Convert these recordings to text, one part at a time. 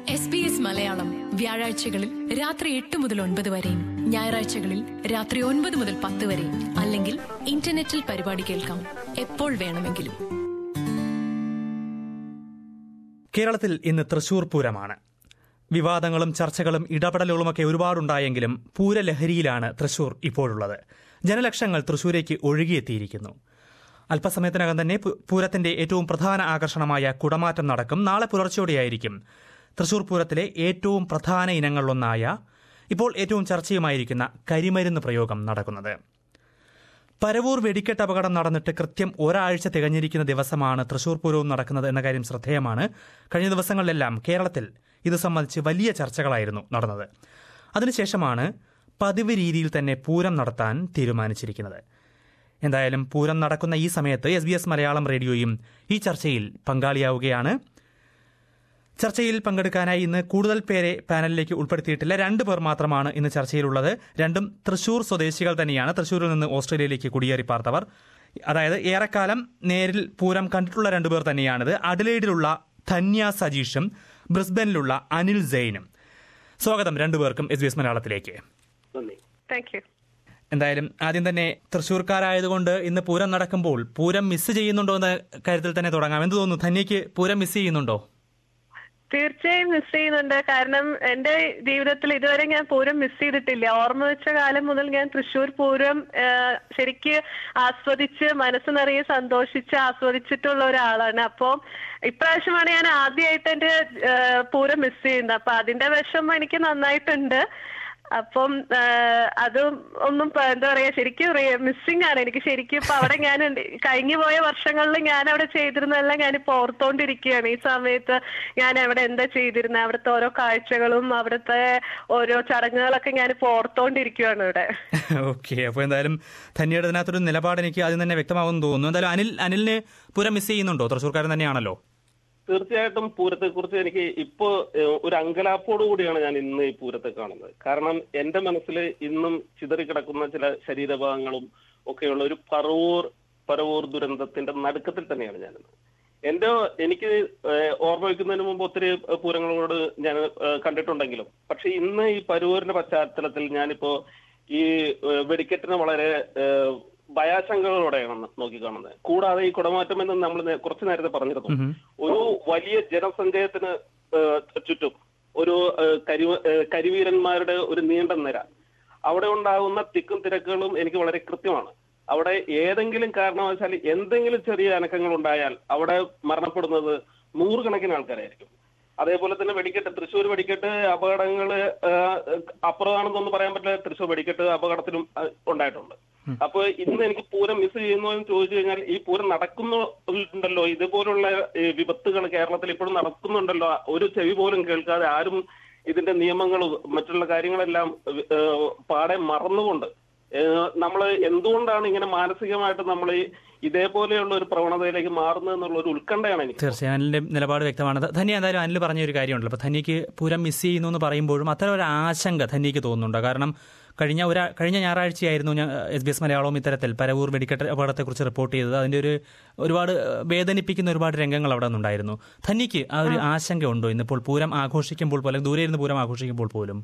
S B S Malayalam വ്യാഴാഴ്ചകളിൽ രാത്രി എട്ട് മുതൽ ഒൻപത് വരെയും ഞായറാഴ്ചകളിൽ രാത്രി ഒൻപത് മുതൽ പത്ത് വരെയും അല്ലെങ്കിൽ ഇന്റർനെറ്റിൽ പരിപാടി കേൾക്കാം എപ്പോൾ വേണമെങ്കിലും കേരളത്തിൽ ഇന്ന് തൃശൂർ പൂരമാണ് വിവാദങ്ങളും ചർച്ചകളും ഇടപെടലുകളുമൊക്കെ ഒരുപാടുണ്ടായെങ്കിലും പൂരലഹരിയിലാണ് തൃശൂർ ഇപ്പോഴുള്ളത് ജനലക്ഷങ്ങൾ തൃശൂരേക്ക് ഒഴുകിയെത്തിയിരിക്കുന്നു അല്പസമയത്തിനകം തന്നെ പു- പൂരത്തിന്റെ ഏറ്റവും പ്രധാന ആകർഷണമായ കുടമാറ്റം നടക്കും നാളെ പുലർച്ചെയോടെയായിരിക്കും തൃശൂർ പൂരത്തിലെ ഏറ്റവും പ്രധാന ഇനങ്ങളിലൊന്നായ ഇപ്പോൾ ഏറ്റവും ചർച്ചയുമായിരിക്കുന്ന കരിമരുന്ന് പ്രയോഗം നടക്കുന്നത് പരവൂർ വെടിക്കെട്ട് അപകടം നടന്നിട്ട് കൃത്യം ഒരാഴ്ച തികഞ്ഞിരിക്കുന്ന ദിവസമാണ് തൃശൂർ പൂരവും നടക്കുന്നത് എന്ന കാര്യം ശ്രദ്ധേയമാണ് കഴിഞ്ഞ ദിവസങ്ങളിലെല്ലാം കേരളത്തിൽ ഇത് സംബന്ധിച്ച് വലിയ ചർച്ചകളായിരുന്നു നടന്നത് അതിനുശേഷമാണ് പതിവ് രീതിയിൽ തന്നെ പൂരം നടത്താൻ തീരുമാനിച്ചിരിക്കുന്നത് എന്തായാലും പൂരം നടക്കുന്ന ഈ സമയത്ത് എസ് ബി എസ് മലയാളം റേഡിയോയും ഈ ചർച്ചയിൽ പങ്കാളിയാവുകയാണ് ചർച്ചയിൽ പങ്കെടുക്കാനായി ഇന്ന് കൂടുതൽ പേരെ പാനലിലേക്ക് ഉൾപ്പെടുത്തിയിട്ടില്ല രണ്ടു പേർ മാത്രമാണ് ഇന്ന് ചർച്ചയിലുള്ളത് രണ്ടും തൃശൂർ സ്വദേശികൾ തന്നെയാണ് തൃശൂരിൽ നിന്ന് ഓസ്ട്രേലിയയിലേക്ക് കുടിയേറി പാർത്തവർ അതായത് ഏറെക്കാലം നേരിൽ പൂരം കണ്ടിട്ടുള്ള രണ്ടുപേർ തന്നെയാണിത് അഡലേഡിലുള്ള ധന്യ സജീഷും ബ്രിസ്ബനിലുള്ള അനിൽ സെയിനും സ്വാഗതം രണ്ടുപേർക്കും എസ് ബി എസ് മലയാളത്തിലേക്ക് നന്ദി താങ്ക് യു എന്തായാലും ആദ്യം തന്നെ തൃശ്ശൂർക്കാരായതുകൊണ്ട് ഇന്ന് പൂരം നടക്കുമ്പോൾ പൂരം മിസ് ചെയ്യുന്നുണ്ടോ എന്ന കാര്യത്തിൽ തന്നെ തുടങ്ങാം എന്ത് തോന്നുന്നു ധന്യയ്ക്ക് പൂരം മിസ് ചെയ്യുന്നുണ്ടോ തീർച്ചയായും മിസ് ചെയ്യുന്നുണ്ട് കാരണം എന്റെ ജീവിതത്തിൽ ഇതുവരെ ഞാൻ പൂരം മിസ് ചെയ്തിട്ടില്ല ഓർമ്മ വെച്ച കാലം മുതൽ ഞാൻ തൃശ്ശൂർ പൂരം ആ, ശരിക്ക് ആസ്വദിച്ച് മനസ്സ് നിറയെ സന്തോഷിച്ച് ആസ്വദിച്ചിട്ടുള്ള ഒരാളാണ് അപ്പോൾ ഇപ്രാവശ്യമാണ് ഞാൻ ആദ്യമായിട്ട് എന്റെ ആ, പൂരം മിസ് ചെയ്യുന്നത് അപ്പൊ അതിന്റെ വിഷമം എനിക്ക് നന്നായിട്ടുണ്ട് അപ്പം ആ, അതും ഒന്നും പ- എന്താ പറയാ ശരിക്കും മിസ്സിംഗ് ആണ് എനിക്ക് ശരിക്കും ഇപ്പൊ അവിടെ ഞാൻ ഉണ്ട്. കഴിഞ്ഞു പോയ വർഷങ്ങളിൽ ഞാൻ അവിടെ ചെയ്തിരുന്നതെല്ലാം ഞാനിപ്പോ ഓർത്തോണ്ടിരിക്കുകയാണ് ഈ സമയത്ത് ഞാൻ അവിടെ എന്താ ചെയ്തിരുന്നത് അവിടുത്തെ ഓരോ കാഴ്ചകളും അവിടുത്തെ ഓരോ ചടങ്ങുകളൊക്കെ ഞാനിപ്പോ ഓർത്തോണ്ടിരിക്കുകയാണ് ഇവിടെ ഓക്കെ അപ്പോൾ എന്തായാലും ധന്യയുടെ ഇതിനകത്തൊരു നിലപാട് എനിക്ക് ആദ്യം തന്നെ വ്യക്തമാകുമെന്ന് തോന്നുന്നു എന്തായാലും അനിൽ അനിലിന് പൂരം മിസ് ചെയ്യുന്നുണ്ടോ തൃശ്ശൂർക്കാരൻ തന്നെയാണല്ലോ തീർച്ചയായിട്ടും പൂരത്തെ കുറിച്ച് എനിക്ക് ഇപ്പോ ഏഹ്, ഒരു അങ്കലാപ്പോടു കൂടിയാണ് ഞാൻ ഇന്ന് ഈ പൂരത്തെ കാണുന്നത് കാരണം എന്റെ മനസ്സിൽ ഇന്നും ചിതറിക്കിടക്കുന്ന ചില ശരീരഭാഗങ്ങളും ഒക്കെയുള്ള ഒരു പറവൂർ പരവൂർ ദുരന്തത്തിന്റെ നടുക്കത്തിൽ തന്നെയാണ് ഞാനിന്ന് എന്റെ എനിക്ക് ഏഹ്, ഓർമ്മ വയ്ക്കുന്നതിന് മുമ്പ് ഒത്തിരി ഏഹ്, പൂരങ്ങളോട് ഞാൻ ഏഹ്, കണ്ടിട്ടുണ്ടെങ്കിലും പക്ഷെ ഇന്ന് ഈ പരവൂരിന്റെ പശ്ചാത്തലത്തിൽ ഞാനിപ്പോ ഈ ഏഹ്, വെടിക്കെട്ടിന് വളരെ ഏഹ്, ഭയാശങ്കകളോടെയാണ് നോക്കിക്കാണുന്നത് കൂടാതെ ഈ കുടമാറ്റം എന്ന് നമ്മൾ നേ- കുറച്ചു നേരത്തെ പറഞ്ഞിരുന്നു ഒരു വലിയ ജനസഞ്ചയത്തിന് ഏഹ്, ചുറ്റും ഒരു ഏഹ്, കരി ഏഹ്, കരിവീരന്മാരുടെ ഒരു നീണ്ട നിര അവിടെ ഉണ്ടാകുന്ന തിക്കും തിരക്കുകളും എനിക്ക് വളരെ കൃത്യമാണ് അവിടെ ഏതെങ്കിലും കാരണവശാൽ എന്തെങ്കിലും ചെറിയ അനക്കങ്ങൾ ഉണ്ടായാൽ അവിടെ മരണപ്പെടുന്നത് നൂറുകണക്കിന് ആൾക്കാരായിരിക്കും അതേപോലെ തന്നെ വെടിക്കെട്ട് തൃശ്ശൂർ വെടിക്കെട്ട് അപകടങ്ങള് ഏഹ്, അപ്പുറമാണെന്നൊന്നും പറയാൻ പറ്റില്ല തൃശ്ശൂർ വെടിക്കെട്ട് അപകടത്തിലും ഏഹ്, ഉണ്ടായിട്ടുണ്ട് അപ്പൊ ഇന്ന് എനിക്ക് പൂരം മിസ് ചെയ്യുന്നു എന്ന് ചോദിച്ചു കഴിഞ്ഞാൽ ഈ പൂരം നടക്കുന്നുണ്ടല്ലോ ഇതുപോലുള്ള ഏഹ്, വിപത്തുകൾ കേരളത്തിൽ ഇപ്പോഴും നടക്കുന്നുണ്ടല്ലോ ഒരു ചെവി പോലും കേൾക്കാതെ ആരും ഇതിന്റെ നിയമങ്ങളും മറ്റുള്ള കാര്യങ്ങളെല്ലാം ഏഹ്, പാടെ മറന്നുകൊണ്ട് നമ്മൾ എന്തുകൊണ്ടാണ് ഇങ്ങനെ മാനസികമായിട്ട് നമ്മൾ ഇതേപോലെയുള്ള ഒരു പ്രവണതയിലേക്ക് മാറുന്നത് എന്നുള്ള ഒരു ഉത്കണ്ഠയാണ് എനിക്ക് തീർച്ചയായും അനിലിന്റെ നിലപാട് വ്യക്തമാണ് ധ- ധന്യ എന്തായാലും അനിൽ പറഞ്ഞ ഒരു കാര്യമുണ്ടല്ലോ അപ്പൊ ധന്യക്ക് പൂരം മിസ് ചെയ്യുന്നു എന്ന് പറയുമ്പോഴും അത്തരം ഒരു ആശങ്ക ധന്യക്ക് തോന്നുന്നുണ്ടോ കാരണം കഴിഞ്ഞ ഒരു കഴിഞ്ഞ ഞായറാഴ്ചയായിരുന്നു ഞാൻ എസ് ബി എസ് മലയാളവും ഇത്തരത്തിൽ പരവൂർ വെടിക്കെട്ട് അപകടത്തെക്കുറിച്ച് റിപ്പോർട്ട് ചെയ്തത് അതിന്റെ ഒരു ഒരുപാട് വേദനിപ്പിക്കുന്ന ഒരുപാട് രംഗങ്ങൾ അവിടെ നിന്നുണ്ടായിരുന്നു ധന്യക്ക് ആ ഒരു ആശങ്ക ഉണ്ടോ ഇന്നിപ്പോൾ പൂരം ആഘോഷിക്കുമ്പോൾ പോലെ ദൂരെ ഇരുന്ന് പൂരം ആഘോഷിക്കുമ്പോൾ പോലും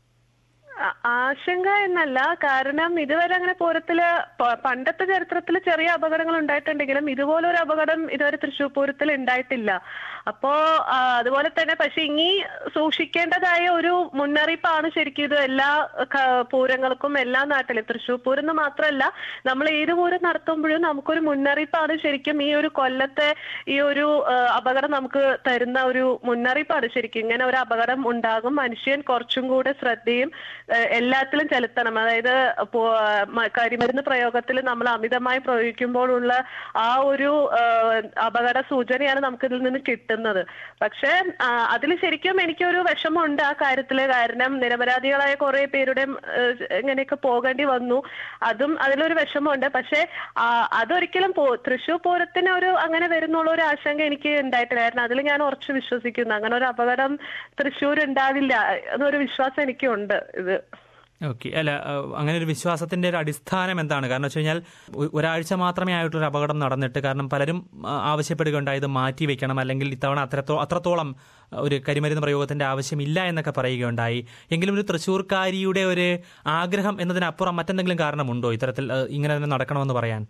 ആ- ആശങ്ക എന്നല്ല കാരണം ഇതുവരെ അങ്ങനെ പൂരത്തില് പ- പണ്ടത്തെ ചരിത്രത്തിൽ ചെറിയ അപകടങ്ങൾ ഉണ്ടായിട്ടുണ്ടെങ്കിലും ഇതുപോലൊരു അപകടം ഇതുവരെ തൃശ്ശൂർ പൂരത്തിൽ ഉണ്ടായിട്ടില്ല അപ്പോ ആ, അതുപോലെ തന്നെ പക്ഷെ ഇനി സൂക്ഷിക്കേണ്ടതായ ഒരു മുന്നറിയിപ്പാണ് ശരിക്കും ഇത് എല്ലാ ക- പൂരങ്ങൾക്കും എല്ലാ നാട്ടിലും തൃശ്ശൂർ പൂരം എന്ന് മാത്രമല്ല നമ്മൾ ഏത് പൂരം നടത്തുമ്പോഴും നമുക്കൊരു മുന്നറിയിപ്പാണ് ശരിക്കും ഈ ഒരു കൊല്ലത്തെ ഈ ഒരു ആ, അപകടം നമുക്ക് തരുന്ന ഒരു മുന്നറിയിപ്പാണ് ശരിക്കും ഇങ്ങനെ ഒരു അപകടം ഉണ്ടാകും മനുഷ്യൻ കുറച്ചും കൂടെ ശ്രദ്ധയും ഏഹ്, എല്ലാത്തിലും ചെലുത്തണം അതായത് പോ- മ- കരിമരുന്ന് പ്രയോഗത്തിൽ നമ്മൾ അമിതമായി പ്രയോഗിക്കുമ്പോഴുള്ള ആ ഒരു ഏഹ്, അപകട സൂചനയാണ് നമുക്ക് ഇതിൽ നിന്ന് കിട്ടുന്നത് പക്ഷെ അതിൽ ശരിക്കും എനിക്കൊരു വിഷമമുണ്ട് ആ കാര്യത്തില് കാരണം നിരപരാധികളായ കുറെ പേരുടെ ഏഹ്, ഇങ്ങനെയൊക്കെ പോകേണ്ടി വന്നു അതും അതിലൊരു വിഷമമുണ്ട് പക്ഷെ ആ, അതൊരിക്കലും പോ- തൃശ്ശൂർ പൂരത്തിന് ഒരു അങ്ങനെ വരുന്നുള്ള ഒരു ആശങ്ക എനിക്ക് ഉണ്ടായിട്ടില്ല കാരണം അതിൽ ഞാൻ ഉറച്ചു വിശ്വസിക്കുന്നു അങ്ങനെ ഒരു അപകടം തൃശ്ശൂർ ഉണ്ടാവില്ല എന്നൊരു വിശ്വാസം എനിക്കുണ്ട് ഇത് ഓക്കെ അല്ല അഹ് അങ്ങനെ ഒരു വിശ്വാസത്തിന്റെ ഒരു അടിസ്ഥാനം എന്താണ് കാരണം വെച്ച് കഴിഞ്ഞാൽ ഒ- ഒരാഴ്ച മാത്രമേ ആയിട്ടൊരു അപകടം നടന്നിട്ട് കാരണം പലരും ആ, ആവശ്യപ്പെടുകയുണ്ടായി ഇത് മാറ്റി വെക്കണം അല്ലെങ്കിൽ ഇത്തവണ അത്രത്തോ അത്രത്തോളം ഒരു കരിമരുന്ന് പ്രയോഗത്തിന്റെ ആവശ്യമില്ല എന്നൊക്കെ പറയുകയുണ്ടായി എങ്കിലും ഒരു തൃശ്ശൂർക്കാരിയുടെ ഒരു ആഗ്രഹം എന്നതിനപ്പുറം മറ്റെന്തെങ്കിലും കാരണമുണ്ടോ ഇത്തരത്തിൽ അഹ് ഇങ്ങനെ തന്നെ നടക്കണമെന്ന് പറയാൻ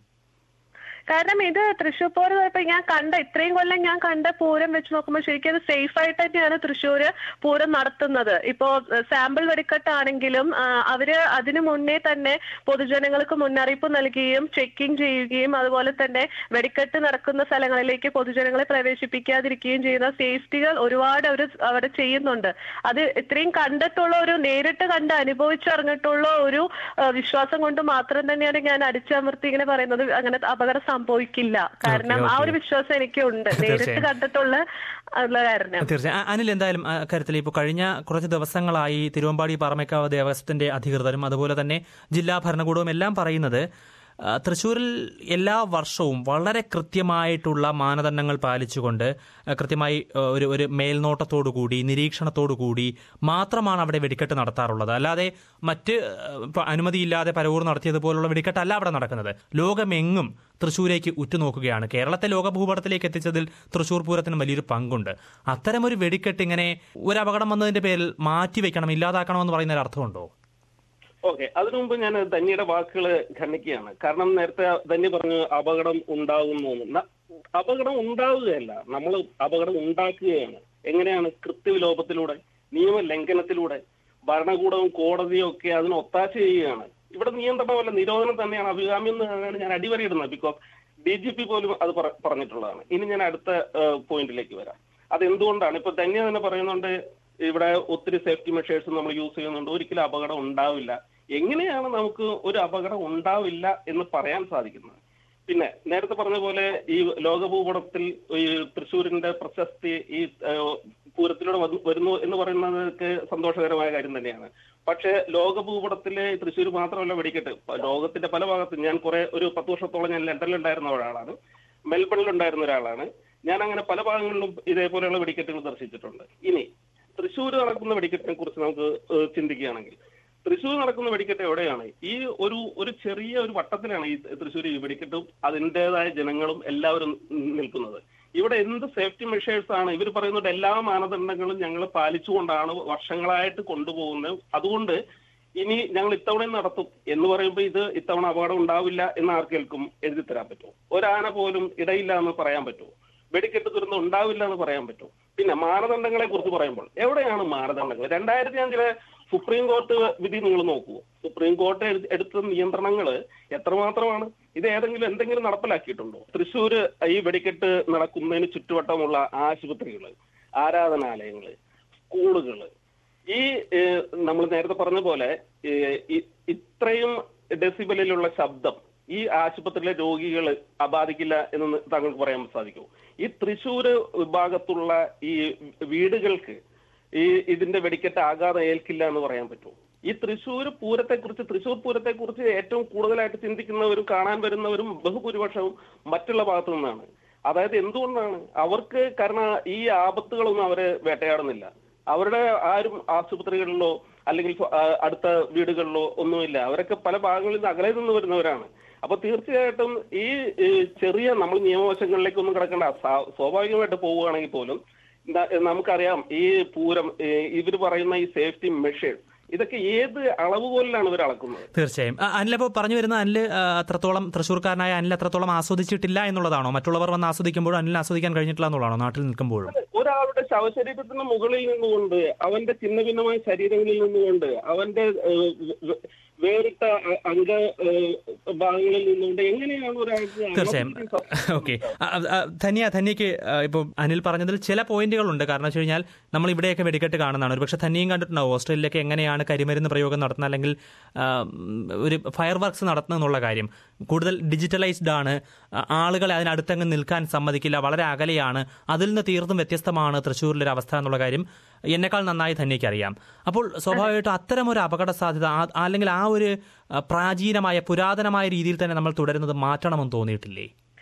കാരണം ഇത് തൃശ്ശൂർ പൂരം ഇപ്പൊ ഞാൻ കണ്ട ഇത്രയും കൊല്ലം ഞാൻ കണ്ട പൂരം വെച്ച് നോക്കുമ്പോൾ ശരിക്കും അത് സേഫ് ആയിട്ട് തന്നെയാണ് തൃശ്ശൂര് പൂരം നടത്തുന്നത് ഇപ്പോ സാമ്പിൾ വെടിക്കെട്ടാണെങ്കിലും ആ, അവര് അതിനു മുന്നേ തന്നെ പൊതുജനങ്ങൾക്ക് മുന്നറിയിപ്പ് നൽകുകയും ചെക്കിംഗ് ചെയ്യുകയും അതുപോലെ തന്നെ വെടിക്കെട്ട് നടക്കുന്ന സ്ഥലങ്ങളിലേക്ക് പൊതുജനങ്ങളെ പ്രവേശിപ്പിക്കാതിരിക്കുകയും ചെയ്യുന്ന സേഫ്റ്റികൾ ഒരുപാട് അവർ അവിടെ ചെയ്യുന്നുണ്ട് അത് ഇത്രയും കണ്ടിട്ടുള്ള ഒരു നേരിട്ട് കണ്ട് അനുഭവിച്ചറിഞ്ഞിട്ടുള്ള ഒരു ആ, വിശ്വാസം കൊണ്ട് മാത്രം തന്നെയാണ് ഞാൻ അടിച്ചമർത്തി ഇങ്ങനെ പറയുന്നത് അങ്ങനെ അപകടം സംഭവിക്കില്ല കാരണം ആ ഒരു വിശ്വാസം എനിക്കുണ്ട് നേരിട്ട് കണ്ടിട്ടുള്ള ഉള്ള കാരണം തീർച്ചയായും അ- അനിൽ എന്തായാലും ആ കാര്യത്തിൽ ഇപ്പോൾ കഴിഞ്ഞ കുറച്ച് ദിവസങ്ങളായി തിരുവമ്പാടി പാറമേക്കാവ് ദേവസ്വത്തിന്റെ അധികൃതരും അതുപോലെ തന്നെ ജില്ലാ ഭരണകൂടവും എല്ലാം പറയുന്നത് ആ, തൃശ്ശൂരിൽ എല്ലാ വർഷവും വളരെ കൃത്യമായിട്ടുള്ള മാനദണ്ഡങ്ങൾ പാലിച്ചുകൊണ്ട് ആ, കൃത്യമായി ആ, ഒരു ഒരു മേൽനോട്ടത്തോടുകൂടി നിരീക്ഷണത്തോടുകൂടി മാത്രമാണ് അവിടെ വെടിക്കെട്ട് നടത്താറുള്ളത് അല്ലാതെ മറ്റ് ആ, ഇപ്പൊ അനുമതിയില്ലാതെ പരവൂർ നടത്തിയതുപോലുള്ള വെടിക്കെട്ടല്ല അവിടെ നടക്കുന്നത് ലോകമെങ്ങും തൃശ്ശൂരേക്ക് ഉറ്റുനോക്കുകയാണ് കേരളത്തെ ലോക ഭൂപടത്തിലേക്ക് എത്തിച്ചതിൽ തൃശ്ശൂർ പൂരത്തിന് വലിയൊരു പങ്കുണ്ട് അത്തരമൊരു വെടിക്കെട്ട് ഇങ്ങനെ ഒരു അപകടം വന്നതിന്റെ പേരിൽ മാറ്റിവെക്കണം ഇല്ലാതാക്കണമെന്ന് പറയുന്ന ഒരു അർത്ഥമുണ്ടോ ഓക്കെ അതിനു മുമ്പ് ഞാൻ ധന്യയുടെ വാക്കുകൾ ഖണ്ഡിക്കുകയാണ് കാരണം നേരത്തെ ധന്യ പറഞ്ഞു അപകടം ഉണ്ടാകുന്നു എന്ന്. ന- അപകടം ഉണ്ടാവുകയല്ല നമ്മൾ അപകടം ഉണ്ടാക്കുകയാണ് എങ്ങനെയാണ് കൃത്യവിലോപത്തിലൂടെ നിയമലംഘനത്തിലൂടെ ഭരണകൂടവും കോടതിയും ഒക്കെ അതിന് ഒത്താശ ചെയ്യുകയാണ് ഇവിടെ നിയന്ത്രണമല്ല നിരോധനം തന്നെയാണ് അഭികാമ്യം എന്നാണ് ഞാൻ അടിവരയിടുന്നത് ബിക്കോസ് ഡി ജി പി പോലും അത് പറ- പറഞ്ഞിട്ടുള്ളതാണ് ഇനി ഞാൻ അടുത്ത പോയിന്റിലേക്ക് വരാം അതെന്തുകൊണ്ടാണ് ഇപ്പൊ ധന്യ തന്നെ പറയുന്നുണ്ട് ഇവിടെ ഒത്തിരി സേഫ്റ്റി മെഷേഴ്സ് നമ്മൾ യൂസ് ചെയ്യുന്നുണ്ട് ഒരിക്കലും അപകടം ഉണ്ടാവില്ല എങ്ങനെയാണ് നമുക്ക് ഒരു അപകടം ഉണ്ടാവില്ല എന്ന് പറയാൻ സാധിക്കുന്നത് പിന്നെ നേരത്തെ പറഞ്ഞ പോലെ ഈ ലോകഭൂപടത്തിൽ ഈ തൃശ്ശൂരിന്റെ പ്രശസ്തി ഈ ഏഹ്, പൂരത്തിലൂടെ വന്നു- വരുന്നു എന്ന് പറയുന്നതൊക്കെ സന്തോഷകരമായ കാര്യം തന്നെയാണ് പക്ഷേ ലോകഭൂപടത്തിലെ തൃശ്ശൂർ മാത്രമല്ല വെടിക്കെട്ട് പ- ലോകത്തിന്റെ പല ഭാഗത്തും ഞാൻ കുറെ ഒരു പത്ത് വർഷത്തോളം ഞാൻ ലണ്ടനിൽ ഉണ്ടായിരുന്ന ഒരാളാണ് മെൽബണിൽ ഉണ്ടായിരുന്ന ഒരാളാണ് ഞാൻ അങ്ങനെ പല ഭാഗങ്ങളിലും ഇതേപോലെയുള്ള വെടിക്കെട്ടുകൾ ദർശിച്ചിട്ടുണ്ട് ഇനി തൃശ്ശൂർ നടക്കുന്ന വെടിക്കെട്ടിനെ കുറിച്ച് നമുക്ക് ഏഹ്, ചിന്തിക്കുകയാണെങ്കിൽ തൃശ്ശൂർ നടക്കുന്ന വെടിക്കെട്ട് എവിടെയാണ് ഈ ഒരു ഒരു ചെറിയ ഒരു വട്ടത്തിലാണ് ഈ തൃശ്ശൂർ ഈ വെടിക്കെട്ടും അതിൻ്റെതായ ജനങ്ങളും എല്ലാവരും നിൽക്കുന്നത് ഇവിടെ എന്ത് സേഫ്റ്റി മെഷേഴ്സ് ആണ് ഇവർ പറയുന്നത് എല്ലാ മാനദണ്ഡങ്ങളും ഞങ്ങൾ പാലിച്ചുകൊണ്ടാണ് വർഷങ്ങളായിട്ട് കൊണ്ടുപോകുന്നത് അതുകൊണ്ട് ഇനി ഞങ്ങൾ ഇത്തവണയും നടത്തും എന്ന് പറയുമ്പോൾ ഇത് ഇത്തവണ അപകടം ഉണ്ടാവില്ല എന്ന് ആർക്കേൽക്കും എഴുതി തരാൻ പറ്റുമോ ഒരാന പോലും ഇടയില്ല എന്ന് പറയാൻ പറ്റുമോ വെടിക്കെട്ട് ദുരന്തം ഉണ്ടാവില്ല എന്ന് പറയാൻ പറ്റുമോ പിന്നെ മാനദണ്ഡങ്ങളെ കുറിച്ച് പറയുമ്പോൾ എവിടെയാണ് മാനദണ്ഡങ്ങൾ രണ്ടായിരത്തി അഞ്ചിലെ സുപ്രീം കോർട്ട് വിധി നിങ്ങൾ നോക്കൂ സുപ്രീം കോർട്ട് എഴു- എടുത്ത നിയന്ത്രണങ്ങൾ എത്രമാത്രമാണ് ഇത് ഏതെങ്കിലും എന്തെങ്കിലും നടപ്പിലാക്കിയിട്ടുണ്ടോ തൃശ്ശൂര് ഈ വെടിക്കെട്ട് നടക്കുന്നതിന് ചുറ്റുവട്ടമുള്ള ആശുപത്രികൾ ആരാധനാലയങ്ങൾ സ്കൂളുകൾ ഈ നമ്മൾ നേരത്തെ പറഞ്ഞ പോലെ ഏഹ്, ഇ- ഇത്രയും ഡെസിബലിലുള്ള ശബ്ദം ഈ ആശുപത്രിയിലെ രോഗികൾ അബാധിക്കില്ല എന്ന് താങ്കൾക്ക് പറയാൻ സാധിക്കുമോ ഈ തൃശ്ശൂര് വിഭാഗത്തുള്ള ഈ വീടുകൾക്ക് ഈ ഇതിന്റെ വെടിക്കെട്ട് ആഘാതം ഏൽക്കില്ല എന്ന് പറയാൻ പറ്റുമോ ഈ തൃശ്ശൂർ പൂരത്തെ കുറിച്ച് തൃശ്ശൂർ പൂരത്തെ കുറിച്ച് ഏറ്റവും കൂടുതലായിട്ട് ചിന്തിക്കുന്നവരും കാണാൻ വരുന്നവരും ബഹുഭൂരിപക്ഷവും മറ്റുള്ള ഭാഗത്തു നിന്നാണ് അതായത് എന്തുകൊണ്ടാണ് അവർക്ക് കാരണം ഈ ആപത്തുകളൊന്നും അവരെ വേട്ടയാടുന്നില്ല അവരുടെ ആരും ആശുപത്രികളിലോ അല്ലെങ്കിൽ ആ, അടുത്ത വീടുകളിലോ ഒന്നുമില്ല അവരൊക്കെ പല ഭാഗങ്ങളിൽ നിന്ന് അകലെ നിന്ന് വരുന്നവരാണ് അപ്പൊ തീർച്ചയായിട്ടും ഈ ഈ ചെറിയ നമ്മൾ നിയമവശങ്ങളിലേക്കൊന്നും കിടക്കേണ്ട സ്വാ- സ്വാഭാവികമായിട്ട് പോവുകയാണെങ്കിൽ പോലും ന- നമുക്കറിയാം ഈ പൂരം ഇവർ പറയുന്ന ഈ സേഫ്റ്റി മെഷേഴ്സ് ഇതൊക്കെ ഏത് അളവുകോലിലാണ് ഇവർ അളക്കുന്നത് തീർച്ചയായും അ- അനിലപ്പോൾ പറഞ്ഞു വരുന്ന അനിൽ ആ, അത്രത്തോളം തൃശ്ശൂർക്കാരനായ അനിൽ അത്രത്തോളം ആസ്വദിച്ചിട്ടില്ല എന്നുള്ളതാണോ മറ്റുള്ളവർ വന്ന് ആസ്വദിക്കുമ്പോഴും അനിലിന് ആസ്വദിക്കാൻ കഴിഞ്ഞിട്ടില്ല എന്നുള്ളതാണോ നാട്ടിൽ നിൽക്കുമ്പോഴും ഒരാളുടെ ശവശരീരത്തിന് മുകളിൽ നിന്നുകൊണ്ട് അവന്റെ ഛിന്ന ഭിന്നമായ ശരീരങ്ങളിൽ നിന്നുകൊണ്ട് അവന്റെ ഏഹ്, വേ- വേറിട്ട അ- അംഗ ഏഹ്, ഭാഗങ്ങളിൽ നിന്നുകൊണ്ട് എങ്ങനെയാണ് ഒരാൾക്ക് തീർച്ചയായും അളവ് ഓക്കെ ധന്യ ധന്യക്ക് ഇപ്പോൾ അനിൽ പറഞ്ഞതിൽ ചില പോയിന്റുകളുണ്ട് കാരണം വെച്ച് കഴിഞ്ഞാൽ നമ്മൾ ഇവിടെയൊക്കെ വെടിക്കെട്ട് കാണുന്നതാണ് ഒരുപക്ഷെ ധന്യയും കണ്ടിട്ടുണ്ടാവും ഓസ്ട്രേലിയയിലൊക്കെ എങ്ങനെയാണ് കരിമരുന്ന് പ്രയോഗം നടത്തുന്നത് അല്ലെങ്കിൽ ആ, ഉം, ഒരു ഫയർ വർക്ക്സ് നടത്തുന്നത് എന്നുള്ള കാര്യം കൂടുതൽ ഡിജിറ്റലൈസ്ഡ് ആണ് ആ, ആളുകളെ അതിനടുത്തങ്ങ് നിൽക്കാൻ സമ്മതിക്കില്ല വളരെ അകലെയാണ് അതിൽ നിന്ന് തീർത്തും വ്യത്യസ്തമാണ് തൃശ്ശൂരിലെ ഒരു അവസ്ഥ എന്നുള്ള കാര്യം എന്നെക്കാൾ നന്നായി ധന്യയ്ക്ക് അറിയാം അപ്പോൾ സ്വാഭാവികമായിട്ടും അത്തരം ഒരു അപകട സാധ്യത ആ- അല്ലെങ്കിൽ ആ ഒരു ആ, പ്രാചീനമായ പുരാതനമായ രീതിയിൽ തന്നെ നമ്മൾ തുടരുന്നത് മാറ്റണമെന്ന് തോന്നിയിട്ടില്ലേ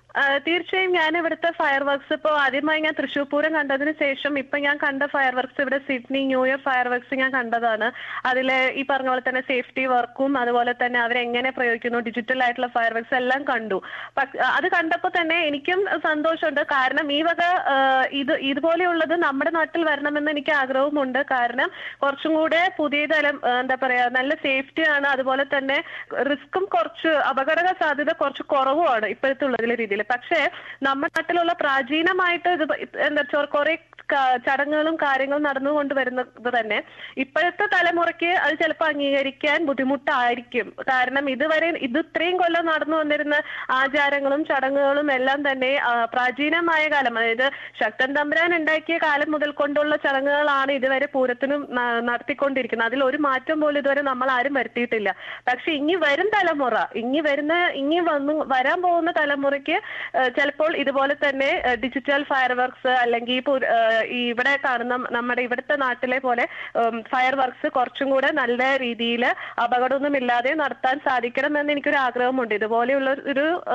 ആ, തീർച്ചയായും ഞാൻ ഇവിടുത്തെ ഫയർ വർക്ക്സ് ഇപ്പോൾ ആദ്യമായി ഞാൻ തൃശ്ശൂർ പൂരം കണ്ടതിന് ശേഷം ഇപ്പൊ ഞാൻ കണ്ട ഫയർ വർക്ക്സ് ഇവിടെ Sydney new year fireworks ഞാൻ കണ്ടതാണ് അതിൽ ഈ പറഞ്ഞ പോലെ തന്നെ സേഫ്റ്റി വർക്കും അതുപോലെ തന്നെ അവരെങ്ങനെ പ്രയോഗിക്കുന്നു ഡിജിറ്റൽ ആയിട്ടുള്ള ഫയർ വർക്ക്സ് എല്ലാം കണ്ടു പക്ഷ- അത് കണ്ടപ്പോൾ തന്നെ എനിക്കും സന്തോഷമുണ്ട് കാരണം ഈ വക ആ, ഇത് ഇതുപോലെയുള്ളത് നമ്മുടെ നാട്ടിൽ വരണമെന്ന് എനിക്ക് ആഗ്രഹവുമുണ്ട് കാരണം കുറച്ചും കൂടെ പുതിയ തലം ആ, എന്താ പറയാ നല്ല സേഫ്റ്റിയാണ് അതുപോലെ തന്നെ റിസ്ക്കും കുറച്ച് അപകട സാധ്യത കുറച്ച് കുറവുമാണ് ഇപ്പോഴത്തെ ഉള്ളതിലെ രീതിയിൽ പക്ഷേ നമ്മുടെ നാട്ടിലുള്ള പ്രാചീനമായിട്ട് ഇത് എന്താ വെച്ചാൽ കുറെ ചടങ്ങുകളും കാര്യങ്ങളും നടന്നുകൊണ്ട് വരുന്നത് തന്നെ ഇപ്പോഴത്തെ തലമുറയ്ക്ക് അത് ചിലപ്പോൾ അംഗീകരിക്കാൻ ബുദ്ധിമുട്ടായിരിക്കും കാരണം ഇതുവരെ ഇത് ഇത്രയും കൊല്ലം നടന്നു വന്നിരുന്ന ആചാരങ്ങളും ചടങ്ങുകളും എല്ലാം തന്നെ ആ, പ്രാചീനമായ കാലം അതായത് ശക്തൻ തമ്പുരാൻ ഉണ്ടാക്കിയ കാലം മുതൽ കൊണ്ടുള്ള ചടങ്ങുകളാണ് ഇതുവരെ പൂരത്തിനും ന- നടത്തിക്കൊണ്ടിരിക്കുന്നത് അതിൽ ഒരു മാറ്റം പോലും ഇതുവരെ നമ്മൾ ആരും വരുത്തിയിട്ടില്ല പക്ഷെ ഇനി വരും തലമുറ ഇനി വരുന്ന ഇനി വന്നു വരാൻ പോകുന്ന തലമുറയ്ക്ക് ആ, ചിലപ്പോൾ ഇതുപോലെ തന്നെ ഡിജിറ്റൽ ഫയർ വർക്ക്സ് അല്ലെങ്കിൽ ഈ പുര- ആ, ഈ ഇവിടെ കാണുന്ന നമ്മുടെ ഇവിടുത്തെ നാട്ടിലെ പോലെ ഫയർ വർക്ക്സ് കുറച്ചും കൂടെ നല്ല രീതിയിൽ അപകടമൊന്നുമില്ലാതെ നടത്താൻ സാധിക്കണമെന്ന് എനിക്കൊരു ആഗ്രഹമുണ്ട് ഇതുപോലെയുള്ള ഒരു ആ,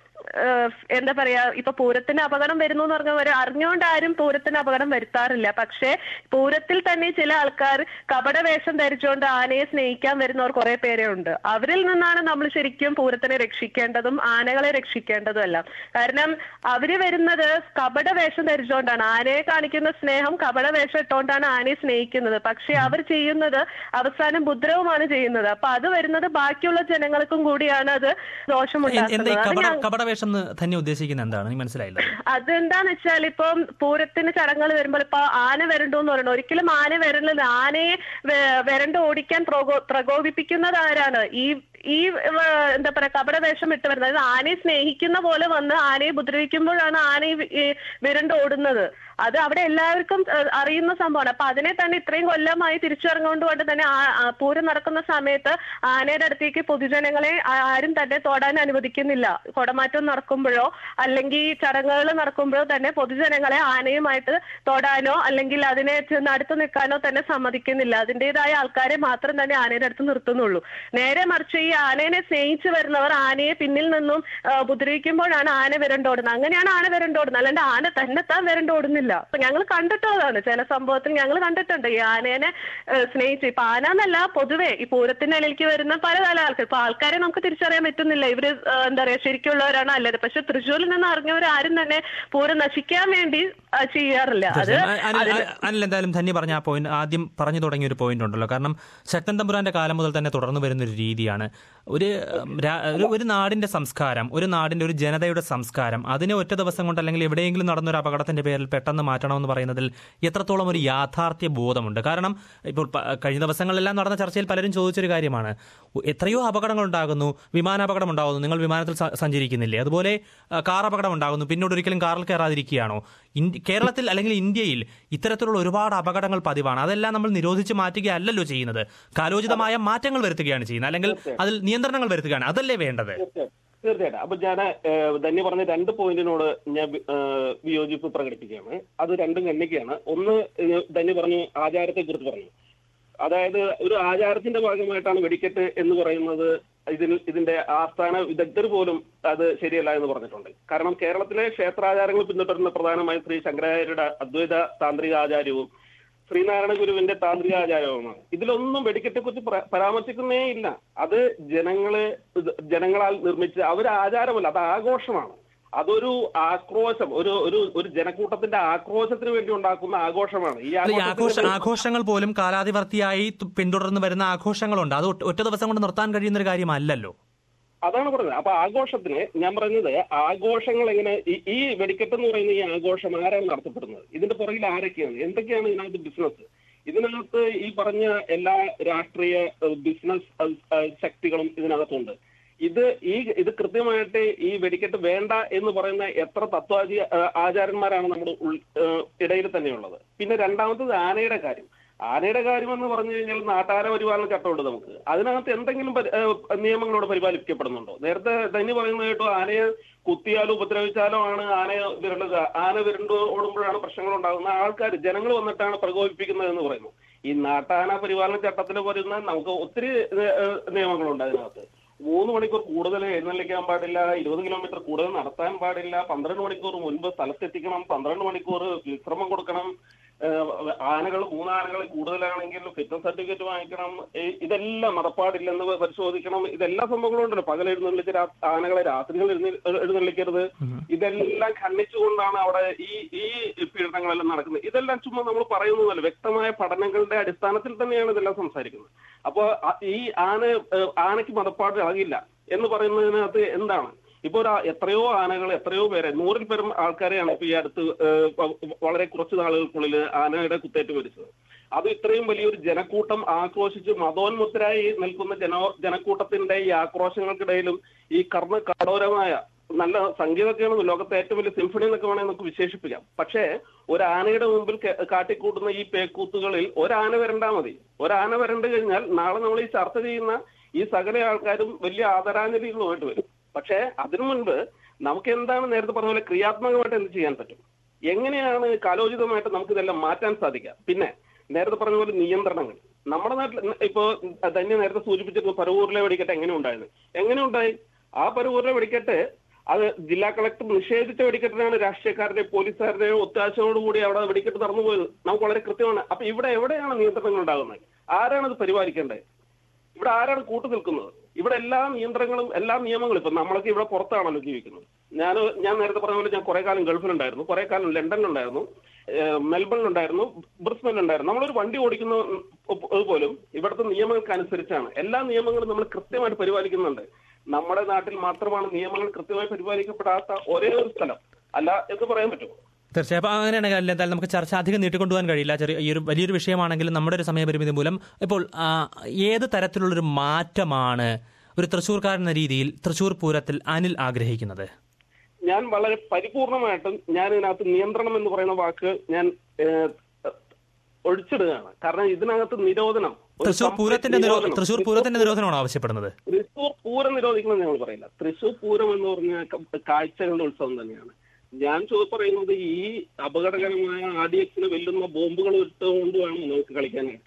ഏഹ് എന്താ പറയാ ഇപ്പൊ പൂരത്തിന് അപകടം വരുന്നു എന്ന് പറഞ്ഞ പോലെ അറിഞ്ഞുകൊണ്ട് ആരും പൂരത്തിന് അപകടം വരുത്താറില്ല പക്ഷേ പൂരത്തിൽ തന്നെ ചില ആൾക്കാർ കപട വേഷം ധരിച്ചുകൊണ്ട് ആനയെ സ്നേഹിക്കാൻ വരുന്നവർ കുറെ പേരെ ഉണ്ട് അവരിൽ നിന്നാണ് നമ്മൾ ശരിക്കും പൂരത്തിനെ രക്ഷിക്കേണ്ടതും ആനകളെ രക്ഷിക്കേണ്ടതും എല്ലാം കാരണം അവര് വരുന്നത് കപട വേഷം ധരിച്ചുകൊണ്ടാണ് ആനയെ കാണിക്കുന്ന സ്നേഹം കപട വേഷം ഇട്ടുകൊണ്ടാണ് ആനയെ സ്നേഹിക്കുന്നത് പക്ഷെ അവർ ചെയ്യുന്നത് അവസാനം ഭദ്രവുമാണ് ചെയ്യുന്നത് അപ്പൊ അത് വരുന്നത് ബാക്കിയുള്ള ജനങ്ങൾക്കും കൂടിയാണ് അത് എ- എന്താ ഈ ദോഷമുണ്ടാക്കുന്നത് അത് കപട ഞാൻ- കപടവേഷം എന്ന് തന്നെ ഉദ്ദേശിക്കുന്നത് എന്താണ് എനിക്ക് മനസ്സിലായില്ല അതെന്താന്ന് വെച്ചാൽ ഇപ്പം പൂരത്തിന് ചടങ്ങുകൾ വരുമ്പോൾ ഇപ്പൊ ആന വരണ്ടോന്ന് പറയണം ഒരിക്കലും ആന വരണ്ടത് ആനയെ വെ- വരണ്ട് ഓടിക്കാൻ പ്രകോ- പ്രകോപിപ്പിക്കുന്നത് ആരാണ് ഈ ഈ വ- എന്താ പറയാ കപട വേഷം ഇട്ട് വരുന്നത് അതായത് ആനയെ സ്നേഹിക്കുന്ന പോലെ വന്ന് ആനയെ ഉപദ്രവിക്കുമ്പോഴാണ് ആന ഈ വി- ഈ വിരണ്ട് ഓടുന്നത് അത് അവിടെ എല്ലാവർക്കും ഏഹ്, അറിയുന്ന സംഭവമാണ് അപ്പൊ അതിനെ തന്നെ ഇത്രയും കൊല്ലമായി തിരിച്ചിറങ്ങുകൊണ്ട് തന്നെ ആ- ആ പൂരം നടക്കുന്ന സമയത്ത് ആനയുടെ അടുത്തേക്ക് പൊതുജനങ്ങളെ ആ- ആരും തന്നെ തൊടാൻ അനുവദിക്കുന്നില്ല കുടമാറ്റം നടക്കുമ്പോഴോ അല്ലെങ്കിൽ ചടങ്ങുകൾ നടക്കുമ്പോഴോ തന്നെ പൊതുജനങ്ങളെ ആനയുമായിട്ട് തൊടാനോ അല്ലെങ്കിൽ അതിനെ ചെന്ന് അടുത്ത് നിൽക്കാനോ തന്നെ സമ്മതിക്കുന്നില്ല അതിൻ്റെതായ ആൾക്കാരെ മാത്രം തന്നെ ആനയുടെ അടുത്ത് നിർത്തുന്നുള്ളൂ നേരെ മറിച്ച് ഈ ആനയെ സ്നേഹിച്ചു വരുന്നവർ ആനയെ പിന്നിൽ നിന്നും ആ, ഉപദ്രവിക്കുമ്പോഴാണ് ആന വിരണ്ടോടുന്നത് അങ്ങനെയാണ് ആന വിരണ്ടോടുന്നത് അല്ലാണ്ട് ആന തന്നെത്താൻ വിരണ്ടോടുന്നില്ല അപ്പൊ ഞങ്ങൾ കണ്ടിട്ടുള്ളതാണ് ചില സംഭവത്തിൽ ഞങ്ങൾ കണ്ടിട്ടുണ്ട് ഈ ആനേനെ ആ, സ്നേഹിച്ച് ഇപ്പൊ ആന എന്നല്ല പൊതുവെ ഈ പൂരത്തിന്റെ ഇടയിലേക്ക് വരുന്ന പലതല ആൾക്കാർ ഇപ്പൊ ആൾക്കാരെ നമുക്ക് തിരിച്ചറിയാൻ പറ്റുന്നില്ല ഇവര് ആ, എന്താ പറയാ ശരിക്കുള്ളവരാണോ അല്ലത് പക്ഷെ തൃശ്ശൂരിൽ നിന്ന് അറിഞ്ഞവർ ആരും തന്നെ പൂരം നശിക്കാൻ വേണ്ടി ആ, ചെയ്യാറില്ല അത് തീർച്ചയായും. അനിൽ അതിന് അനിൽ എന്തായാലും ധന്യ പറഞ്ഞ ആ പോയിന്റ് ആദ്യം പറഞ്ഞു തുടങ്ങിയ ഒരു പോയിന്റ് ഉണ്ടല്ലോ കാരണം ശക്തൻ തമ്പുരാന്റെ കാലം മുതൽ തന്നെ തുടർന്നു വരുന്ന ഒരു രീതിയാണ് ഒരു ഉം, രാ- ഒരു- ഒരു നാടിന്റെ സംസ്കാരം ഒരു നാടിന്റെ ഒരു ജനതയുടെ സംസ്കാരം അതിനെ ഒറ്റ ദിവസം കൊണ്ട് അല്ലെങ്കിൽ എവിടെയെങ്കിലും നടന്ന ഒരു അപകടത്തിന്റെ പേരിൽ പെട്ടെന്ന് മാറ്റണമെന്ന് പറയുന്നതിൽ എത്രത്തോളം ഒരു യാഥാർത്ഥ്യ ബോധമുണ്ട് കാരണം ഇപ്പോൾ പ- കഴിഞ്ഞ ദിവസങ്ങളിലെല്ലാം നടന്ന ചർച്ചയിൽ പലരും ചോദിച്ചൊരു കാര്യമാണ് എത്രയോ അപകടങ്ങൾ ഉണ്ടാകുന്നു വിമാനാപകടം ഉണ്ടാകുന്നു നിങ്ങൾ വിമാനത്തിൽ സ- സഞ്ചരിക്കുന്നില്ലേ അതുപോലെ ആ, കാർ അപകടം ഉണ്ടാകുന്നു പിന്നീട് ഒരിക്കലും കാറിൽ കയറാതിരിക്കുകയാണോ ഇന്ത്യ കേരളത്തിൽ അല്ലെങ്കിൽ ഇന്ത്യയിൽ ഇത്തരത്തിലുള്ള ഒരുപാട് അപകടങ്ങൾ പതിവാണ് അതെല്ലാം നമ്മൾ നിരോധിച്ച് മാറ്റുകയല്ലല്ലോ ചെയ്യുന്നത് കാലോചിതമായ മാറ്റങ്ങൾ വരുത്തുകയാണ് ചെയ്യുന്നത് അല്ലെങ്കിൽ അതിൽ നിയന്ത്രണങ്ങൾ വരുത്തുകയാണ് അതല്ലേ വേണ്ടത് തീർച്ചയായിട്ടും തീർച്ചയായിട്ടും അപ്പൊ ഞാൻ ധന്യ പറഞ്ഞ രണ്ട് പോയിന്റിനോട് ഞാൻ വി- ഏഹ് വിയോജിപ്പ് പ്രകടിപ്പിക്കുകയാണ് അത് രണ്ടും ഖണ്ഡിക്കുകയാണ് ഒന്ന് ഏഹ് ധന്യ പറഞ്ഞു ആചാരത്തെ കുറിച്ച് പറഞ്ഞു അതായത് ഒരു ആചാരത്തിന്റെ ഭാഗമായിട്ടാണ് വെടിക്കെട്ട് എന്ന് പറയുന്നത് ഇതിൽ ഇതിന്റെ ആസ്ഥാന വിദഗ്ധർ പോലും അത് ശരിയല്ല എന്ന് പറഞ്ഞിട്ടുണ്ട് കാരണം കേരളത്തിലെ ക്ഷേത്രാചാരങ്ങൾ പിന്തുടരുന്ന പ്രധാനമായും ശ്രീ ശങ്കരാചാര്യരുടെ അദ്വൈത താന്ത്രിക ആചാര്യവും ശ്രീനാരായണ ഗുരുവിന്റെ താന്ത്രിക ആചാരവുമാണ് ഇതിലൊന്നും വെടിക്കെട്ടെ കുറിച്ച് പ്ര- പരാമർശിക്കുന്നേ ഇല്ല അത് ജനങ്ങള് ഇത് ജനങ്ങളാൽ നിർമ്മിച്ച അതൊരു ആചാരമല്ല അത് ആഘോഷമാണ് അതൊരു ആക്രോശം ഒരു ഒരു ഒരു ജനക്കൂട്ടത്തിന്റെ ആക്രോശത്തിന് വേണ്ടി ഉണ്ടാക്കുന്ന ആഘോഷമാണ് ഈ അല്ല, ഈ ആഘോഷ ആഘോഷത്തിന് ആഘോഷങ്ങൾ പോലും കാലാതിവർത്തിയായി തു- പിന്തുടർന്ന് വരുന്ന ആഘോഷങ്ങളുണ്ട് അത് ഒറ്റ- ഒറ്റ ദിവസം കൊണ്ട് നിർത്താൻ കഴിയുന്ന ഒരു കാര്യമല്ലല്ലോ അതാണ് പറഞ്ഞത് അപ്പൊ ആഘോഷത്തിന് ഞാൻ പറഞ്ഞത് ആഘോഷങ്ങൾ എങ്ങനെ ഈ- ഈ വെടിക്കെട്ട് എന്ന് പറയുന്ന ഈ ആഘോഷം ആരാണ് നടത്തപ്പെടുന്നത് ഇതിന്റെ പുറകിൽ ആരൊക്കെയാണ് എന്തൊക്കെയാണ് ഇതിനകത്ത് ബിസിനസ് ഇതിനകത്ത് ഈ പറഞ്ഞ എല്ലാ രാഷ്ട്രീയ ഏഹ്, ബിസിനസ് ഏഹ്, ഏഹ്, ശക്തികളും ഇതിനകത്തുണ്ട് ഇത് ഈ ഇത് കൃത്യമായിട്ട് ഈ വെടിക്കെട്ട് വേണ്ട എന്ന് പറയുന്ന എത്ര തത്വാചി ഏഹ്, ആചാരന്മാരാണ് നമ്മുടെ ഉൾ- ഏഹ്, ഇടയിൽ തന്നെയുള്ളത് പിന്നെ രണ്ടാമത്തത് ആനയുടെ കാര്യം ആനയുടെ കാര്യം എന്ന് പറഞ്ഞു കഴിഞ്ഞാൽ നാട്ടാര പരിപാലന ചട്ടമുണ്ട് നമുക്ക് അതിനകത്ത് എന്തെങ്കിലും പരി- ഏഹ് നിയമങ്ങളോട് പരിപാലിക്കപ്പെടുന്നുണ്ടോ നേരത്തെ തന്നെ പറയുന്നത് കേട്ടു ആനയെ കുത്തിയാലോ ഉപദ്രവിച്ചാലോ ആണ് ആനയെ വിരളുക ആന വിരണ്ടു ഓടുമ്പോഴാണ് പ്രശ്നങ്ങൾ ഉണ്ടാകുന്നത് ആൾക്കാർ ജനങ്ങൾ വന്നിട്ടാണ് പ്രകോപിപ്പിക്കുന്നത് എന്ന് പറയുന്നു ഈ നാട്ടാന പരിപാലന ചട്ടത്തിൽ വരുന്ന നമുക്ക് ഒത്തിരി ഏഹ്, നിയമങ്ങളുണ്ട് അതിനകത്ത് മൂന്ന് മണിക്കൂർ കൂടുതൽ എഴുന്നള്ളിക്കാൻ പാടില്ല ഇരുപത് കിലോമീറ്റർ കൂടുതൽ നടത്താൻ പാടില്ല പന്ത്രണ്ട് മണിക്കൂർ മുൻപ് സ്ഥലത്തെത്തിക്കണം പന്ത്രണ്ട് മണിക്കൂർ വിശ്രമം കൊടുക്കണം ഏഹ് ആനകൾ മൂന്ന് ആനകൾ കൂടുതലാണെങ്കിൽ ഫിറ്റ്നസ് സർട്ടിഫിക്കറ്റ് വാങ്ങിക്കണം ഈ- ഇതെല്ലാം നടപ്പാടില്ലെന്ന് പരിശോധിക്കണം ഇതെല്ലാ സംഭവങ്ങളും ഉണ്ടല്ലോ പകൽ എഴുന്നള്ളിച്ച് രാ- ആനകളെ രാത്രികൾ എഴുന്ന- എഴുന്നള്ളിക്കരുത് ഇതെല്ലാം ഖണ്ഡിച്ചുകൊണ്ടാണ് അവിടെ ഈ ഈ പീഡനങ്ങളെല്ലാം നടക്കുന്നത് ഇതെല്ലാം ചുമ്മാ നമ്മൾ പറയുന്നതല്ല വ്യക്തമായ പഠനങ്ങളുടെ അടിസ്ഥാനത്തിൽ തന്നെയാണ് ഇതെല്ലാം സംസാരിക്കുന്നത് അപ്പോ അ- ഈ ആന ഏഹ് ആനയ്ക്ക് മതപ്പാട് ഇളകില്ല എന്ന് പറയുന്നതിനകത്ത് എന്താണ് ഇപ്പൊ ഒരു ആ- എത്രയോ ആനകൾ എത്രയോ പേരെ നൂറിൽ പേരും ആൾക്കാരെയാണ് ഇപ്പൊ ഈ അടുത്ത് ഏഹ് വ- വളരെ കുറച്ച് നാളുകൾക്കുള്ളിൽ ആനയുടെ കുത്തേറ്റ് മരിച്ചത് അത് ഇത്രയും വലിയൊരു ജനക്കൂട്ടം ആക്രോശിച്ച് മതോന്മുത്തരായി നിൽക്കുന്ന ജന ജനക്കൂട്ടത്തിന്റെ ഈ ആക്രോശങ്ങൾക്കിടയിലും ഈ കർണ കഠോരമായ നല്ല സംഗീതമൊക്കെയാണ് ലോകത്തെ ഏറ്റവും വലിയ സിംഫണി എന്നൊക്കെ വേണമെങ്കിൽ നമുക്ക് വിശേഷിപ്പിക്കാം പക്ഷേ ഒരു ആനയുടെ മുമ്പിൽ കെ- കാട്ടിക്കൂട്ടുന്ന ഈ പേക്കൂത്തുകളിൽ ഒരാന വരണ്ടാ മതി ഒരാന വരണ്ടു കഴിഞ്ഞാൽ നാളെ നമ്മൾ ഈ ചർച്ച ചെയ്യുന്ന ഈ സകല ആൾക്കാരും വലിയ ആദരാഞ്ജലികളുമായിട്ട് വരും പക്ഷേ അതിനു മുൻപ് നമുക്ക് എന്താണ് നേരത്തെ പറഞ്ഞ പോലെ ക്രിയാത്മകമായിട്ട് എന്ത് ചെയ്യാൻ പറ്റും എങ്ങനെയാണ് കാലോചിതമായിട്ട് നമുക്ക് ഇതെല്ലാം മാറ്റാൻ സാധിക്കുക പിന്നെ നേരത്തെ പറഞ്ഞ പോലെ നിയന്ത്രണങ്ങൾ നമ്മുടെ നാട്ടിൽ ഇപ്പോ തന്നെ നേരത്തെ സൂചിപ്പിച്ചിരുന്നു പരവൂരിലെ വെടിക്കെട്ട് എങ്ങനെ ഉണ്ടായിരുന്നു എങ്ങനെ ഉണ്ടായി ആ പരവൂരിലെ വെടിക്കെട്ട് അത് ജില്ലാ കളക്ടർ നിഷേധിച്ച വെടിക്കെട്ടിനാണ് രാഷ്ട്രീയക്കാരുടെ പോലീസുകാരുടെ ഒത്താശയോടുകൂടി അവിടെ വെടിക്കെട്ട് നടന്നു പോയത് നമുക്ക് വളരെ കൃത്യമാണ് അപ്പൊ ഇവിടെ എവിടെയാണ് നിയന്ത്രണങ്ങൾ ഉണ്ടാകുന്നത് ആരാണ് അത് പരിപാലിക്കേണ്ടത് ഇവിടെ ആരാണ് കൂട്ടു നിൽക്കുന്നത് ഇവിടെ എല്ലാ നിയന്ത്രണങ്ങളും എല്ലാ നിയമങ്ങളും ഇപ്പൊ നമ്മളൊക്കെ ഇവിടെ പുറത്താണല്ലോ ജീവിക്കുന്നത് ഞാൻ ഞാൻ നേരത്തെ പറഞ്ഞ പോലെ ഞാൻ കുറെ കാലം ഗൾഫിലുണ്ടായിരുന്നു കുറെ കാലം ലണ്ടനിലുണ്ടായിരുന്നു ഏഹ് മെൽബണിലുണ്ടായിരുന്നു ബ്രിസ്ബനിലുണ്ടായിരുന്നു നമ്മളൊരു വണ്ടി ഓടിക്കുന്ന പോലും ഇവിടുത്തെ നിയമങ്ങൾക്ക് അനുസരിച്ചാണ് എല്ലാ നിയമങ്ങളും നമ്മൾ കൃത്യമായിട്ട് പരിപാലിക്കുന്നുണ്ട് നമ്മുടെ നാട്ടിൽ മാത്രമാണ് നിയമങ്ങൾ കൃത്യമായി പരിപാലിക്കപ്പെടാത്ത ഒരേ ഒരു സ്ഥലം അല്ല എന്ന് പറയാൻ പറ്റുമോ തീർച്ചയായും അപ്പൊ അങ്ങനെയാണെങ്കിൽ അല്ല, എന്തായാലും നമുക്ക് ചർച്ച അധികം നീട്ടിക്കൊണ്ടുപോകാൻ കഴിയില്ല ചെറിയ ഈ ഒരു വലിയൊരു വിഷയമാണെങ്കിലും നമ്മുടെ ഒരു സമയപരിമിതി മൂലം ഇപ്പോൾ ആ, ഏത് തരത്തിലുള്ളൊരു മാറ്റമാണ് ഒരു തൃശ്ശൂർക്കാരൻ എന്ന രീതിയിൽ തൃശ്ശൂർ പൂരത്തിൽ അനിൽ ആഗ്രഹിക്കുന്നത് ഞാൻ വളരെ പരിപൂർണമായിട്ടും ഞാൻ ഇതിനകത്ത് നിയന്ത്രണം എന്ന് പറയുന്ന വാക്ക് ഞാൻ ഏഹ്, ഒഴിച്ചിടുകയാണ് കാരണം ഇതിനകത്ത് നിരോധനം ഒരു തൃശ്ശൂർ complete പൂരത്തിന്റെ നിരോ- നിരോധനം. തൃശ്ശൂർ പൂരത്തിന്റെ നിരോധനമാണ് ആവശ്യപ്പെടുന്നത് തൃശൂർ പൂരം നിരോധിക്കണം ഞങ്ങൾ പറയില്ല തൃശൂർ പൂരം എന്ന് പറഞ്ഞ ക- കാഴ്ചകളുടെ ഉത്സവം തന്നെയാണ് ഞാൻ ചോ പറയുന്നത് ഈ അപകടകരമായ ആർ ഡി എക്സിന് വെല്ലുന്ന ബോംബുകൾ ഇട്ടുകൊണ്ട് വേണം നമുക്ക് കളിക്കാനായിട്ട്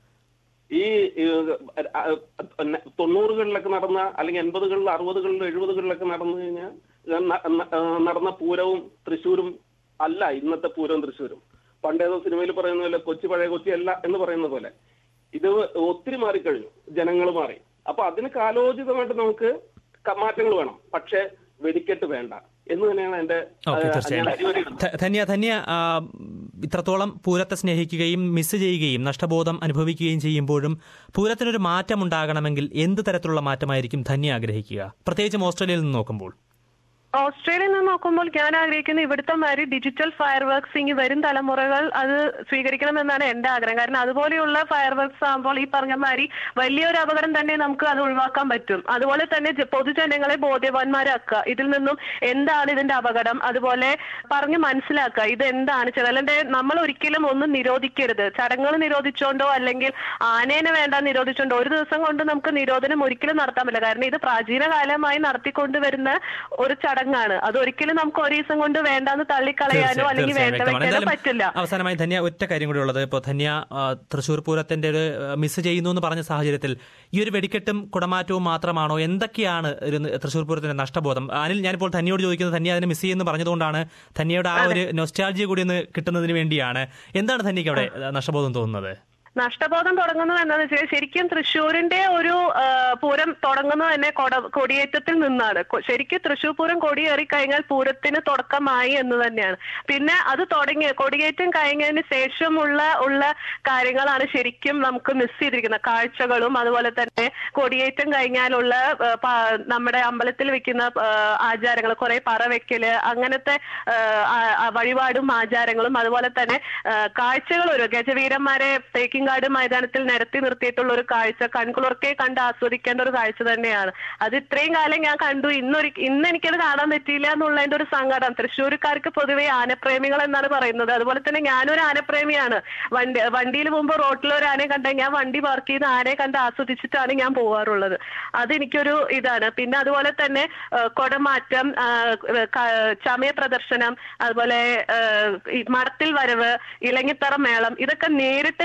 ഈ ഏഹ്, അഹ് അഹ് തൊണ്ണൂറുകളിലൊക്കെ നടന്ന അല്ലെങ്കിൽ എൺപതുകളിൽ അറുപതുകളിലും എഴുപതുകളിലൊക്കെ നടന്നു കഴിഞ്ഞാൽ ന- ന- ഏഹ് നടന്ന പൂരവും തൃശ്ശൂരും അല്ല ഇന്നത്തെ പൂരവും തൃശ്ശൂരും പണ്ടേതോ സിനിമയിൽ പറയുന്ന പോലെ കൊച്ചി പഴയ കൊച്ചി അല്ല എന്ന് പറയുന്ന പോലെ ഇത് ഒത്തിരി മാറിക്കഴിഞ്ഞു ജനങ്ങൾ മാറി അപ്പൊ അതിന് കാലോചിതമായിട്ട് നമുക്ക് ക- മാറ്റങ്ങൾ വേണം പക്ഷെ വെടിക്കെട്ട് വേണ്ട എന്ന് തന്നെയാണ് എന്റെ ഓക്കെ ആ, ഞാൻ തീർച്ചയായും അടിവരയിടുന്നത് ധ- ധന്യ ധന്യ ആ, ഇത്രത്തോളം പൂരത്തെ സ്നേഹിക്കുകയും മിസ് ചെയ്യുകയും നഷ്ടബോധം അനുഭവിക്കുകയും ചെയ്യുമ്പോഴും പൂരത്തിനൊരു മാറ്റം ഉണ്ടാകണമെങ്കിൽ എന്ത് തരത്തിലുള്ള മാറ്റമായിരിക്കും ധന്യ ആഗ്രഹിക്കുക പ്രത്യേകിച്ചും ഓസ്ട്രേലിയയിൽ നിന്ന് നോക്കുമ്പോൾ ഓസ്ട്രേലിയയിൽ നിന്ന് നോക്കുമ്പോൾ ഞാൻ ആഗ്രഹിക്കുന്ന ഇവിടുത്തെ മാതിരി ഡിജിറ്റൽ ഫയർ വർക്ക്സ് ഇനി വരും തലമുറകൾ അത് സ്വീകരിക്കണമെന്നാണ് എന്റെ ആഗ്രഹം കാരണം അതുപോലെയുള്ള ഫയർ വർക്ക്സ് ആകുമ്പോൾ ഈ പറഞ്ഞ മാതിരി വലിയൊരു അപകടം തന്നെ നമുക്ക് അത് ഒഴിവാക്കാൻ പറ്റും അതുപോലെ തന്നെ ജ- പൊതുജനങ്ങളെ ബോധ്യവാന്മാരാക്കുക ഇതിൽ നിന്നും എന്താണ് ഇതിന്റെ അപകടം അതുപോലെ പറഞ്ഞ് മനസ്സിലാക്കുക ഇത് എന്താണ് ചിലന്റെ നമ്മൾ ഒരിക്കലും ഒന്നും നിരോധിക്കരുത് ചടങ്ങുകൾ നിരോധിച്ചോണ്ടോ അല്ലെങ്കിൽ ആനേനെ വേണ്ട നിരോധിച്ചോണ്ടോ ഒരു ദിവസം കൊണ്ട് നമുക്ക് നിരോധനം ഒരിക്കലും നടത്താൻ പറ്റില്ല കാരണം ഇത് പ്രാചീന കാലമായി നടത്തിക്കൊണ്ടുവരുന്ന ഒരു ചടങ്ങാണ് അത് ഒരിക്കലും നമുക്ക് ഒരു ദിവസം കൊണ്ട് വേണ്ടാന്ന് തള്ളിക്കളയാനോ തീർച്ചയായും, അല്ലെങ്കിൽ തീർച്ചയായും വേണ്ട വ്യക്തമാണ്. വെക്കാനോ എന്തായാലും പറ്റില്ല അവസാനമായി ധന്യ ഒറ്റ കാര്യം കൂടി ഉള്ളത് ഇപ്പോൾ ധന്യ ആ, തൃശ്ശൂർ പൂരത്തിന്റെ ഒരു ആ, മിസ് ചെയ്യുന്നു എന്ന് പറഞ്ഞ സാഹചര്യത്തിൽ ഈ ഒരു വെടിക്കെട്ടും കുടമാറ്റവും മാത്രമാണോ എന്തൊക്കെയാണ് ഒരു ന- തൃശ്ശൂർ പൂരത്തിന്റെ നഷ്ടബോധം അനിൽ ഞാനിപ്പോൾ ധന്യയോട് ചോദിക്കുന്നത് ധന്യ അതിനെ മിസ് ചെയ്യുന്നു പറഞ്ഞതുകൊണ്ടാണ് ധന്യയുടെ ആ ഒരു നൊസ്റ്റാൾജിയ കൂടി ഒന്ന് കിട്ടുന്നതിന് വേണ്ടിയാണ് എന്താണ് ധന്യക്ക് അവിടെ ആ, നഷ്ടബോധം തോന്നുന്നത് നഷ്ടബോധം തുടങ്ങുന്നത് എന്താണെന്ന് വെച്ചാൽ ശരിക്കും തൃശ്ശൂരിന്റെ ഒരു ആ, പൂരം തുടങ്ങുന്നത് തന്നെ കൊട കൊടിയേറ്റത്തിൽ നിന്നാണ് കൊ- ശരിക്കും തൃശ്ശൂർ പൂരം കൊടിയേറി കഴിഞ്ഞാൽ പൂരത്തിന് തുടക്കമായി എന്ന് തന്നെയാണ് പിന്നെ അത് തുടങ്ങി കൊടിയേറ്റം കഴിഞ്ഞതിന് ശേഷമുള്ള ഉള്ള കാര്യങ്ങളാണ് ശരിക്കും നമുക്ക് മിസ് ചെയ്തിരിക്കുന്നത് കാഴ്ചകളും അതുപോലെ തന്നെ കൊടിയേറ്റം കഴിഞ്ഞാലുള്ള ആ, പ- നമ്മുടെ അമ്പലത്തിൽ വെക്കുന്ന ആ, ആചാരങ്ങൾ കുറെ പറ വെക്കല് അങ്ങനത്തെ ആ, ആ- ആ വഴിപാടും ആചാരങ്ങളും അതുപോലെ തന്നെ ആ, കാഴ്ചകൾ ഒരു ഗജവീരന്മാരെ തേക്കിങ്കാട് മൈതാനത്തിൽ നിരത്തി നിർത്തിയിട്ടുള്ള ഒരു കാഴ്ച കൺകുളിർക്കെ കണ്ട് ആസ്വദിക്കേണ്ട ഒരു കാഴ്ച തന്നെയാണ് അത് ഇത്രയും കാലം ഞാൻ കണ്ടു ഇന്നൊരു ഇന്ന് എനിക്കത് കാണാൻ പറ്റിയില്ല എന്നുള്ളതിന്റെ ഒരു സങ്കടം തൃശ്ശൂർക്കാർക്ക് പൊതുവെ ആനപ്രേമികൾ എന്നാണ് പറയുന്നത് അതുപോലെ തന്നെ ഞാനൊരു ആനപ്രേമിയാണ് വണ്ടി വണ്ടിയിൽ പോകുമ്പോൾ റോട്ടിൽ ഒരു ആനയെ കണ്ടാൽ ഞാൻ വണ്ടി പാർക്ക് ചെയ്ത് ആനയെ കണ്ട് ആസ്വദിച്ചിട്ടാണ് ഞാൻ പോവാറുള്ളത് അതെനിക്കൊരു ഇതാണ് പിന്നെ അതുപോലെ തന്നെ ആ, കുടമാറ്റം ആ, ക- ചമയ പ്രദർശനം അതുപോലെ ആ, ഈ മടത്തിൽ വരവ് ഇലങ്ങിത്തറ മേളം ഇതൊക്കെ നേരിട്ട് കണ്ട്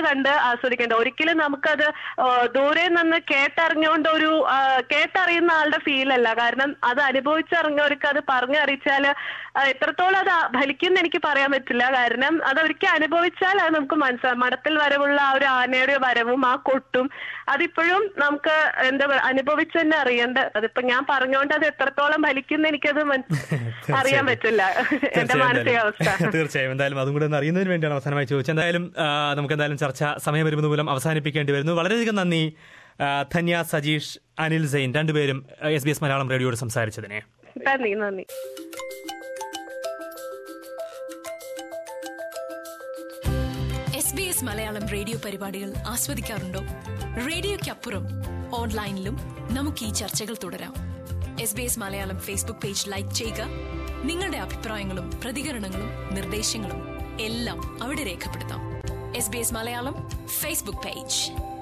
ആസ്വദിക്കേണ്ടത് ഒരിക്കലും നമുക്കത് ആ, ദൂരെ നിന്ന് കേട്ടറിഞ്ഞുകൊണ്ട് ഒരു ആ, കേട്ടറിയുന്ന ആളുടെ ഫീൽ അല്ല കാരണം അത് അനുഭവിച്ചറിഞ്ഞവർക്ക് അത് പറഞ്ഞറിയിച്ചാല് ആ, എത്രത്തോളം അത് ഫലിക്കും എനിക്ക് പറയാൻ പറ്റില്ല കാരണം അത് ഒരിക്കൽ അനുഭവിച്ചാൽ അത് നമുക്ക് മനസ്സിലാവും മഠത്തിൽ വരവുള്ള ആ ഒരു ആനയുടെ വരവും ആ കൊട്ടും അതിപ്പോഴും നമുക്ക് എന്താ പറയുക അനുഭവിച്ച് തന്നെ അറിയേണ്ട അതിപ്പോ ഞാൻ പറഞ്ഞുകൊണ്ട് അത് എത്രത്തോളം ഫലിക്കുന്ന എനിക്കത് മന- അറിയാൻ പറ്റില്ല എന്റെ തീർച്ചയായും മാനസികാവസ്ഥ എന്തായാലും- തീർച്ചയായും എന്തായാലും അതും കൂടെ ഒന്ന് അറിയുന്നതിന് വേണ്ടിയാണ് അവസാനമായി ചോദിച്ചത് എന്തായാലും ആ, നമുക്ക് എന്തായാലും ചർച്ച സമയം വരുന്നത് മൂലം അവസാനിപ്പിക്കേണ്ടി വരുന്നു വളരെയധികം നന്ദി ആ, ധന്യ സജീഷ് അനിൽ സെയിൻ രണ്ടുപേരും എസ് ബി എസ് മലയാളം റേഡിയോയോട് സംസാരിച്ചതിനെ നന്ദി നന്ദി S B S Malayalam radio പരിപാടികൾ ആസ്വദിക്കാറുണ്ടോ റേഡിയോയ്ക്കപ്പുറം ഓൺലൈനിലും നമുക്ക് ഈ ചർച്ചകൾ തുടരാം S B S Malayalam Facebook page like ചെയ്യുക നിങ്ങളുടെ അഭിപ്രായങ്ങളും പ്രതികരണങ്ങളും നിർദ്ദേശങ്ങളും എല്ലാം അവിടെ രേഖപ്പെടുത്താം S B S Malayalam Facebook page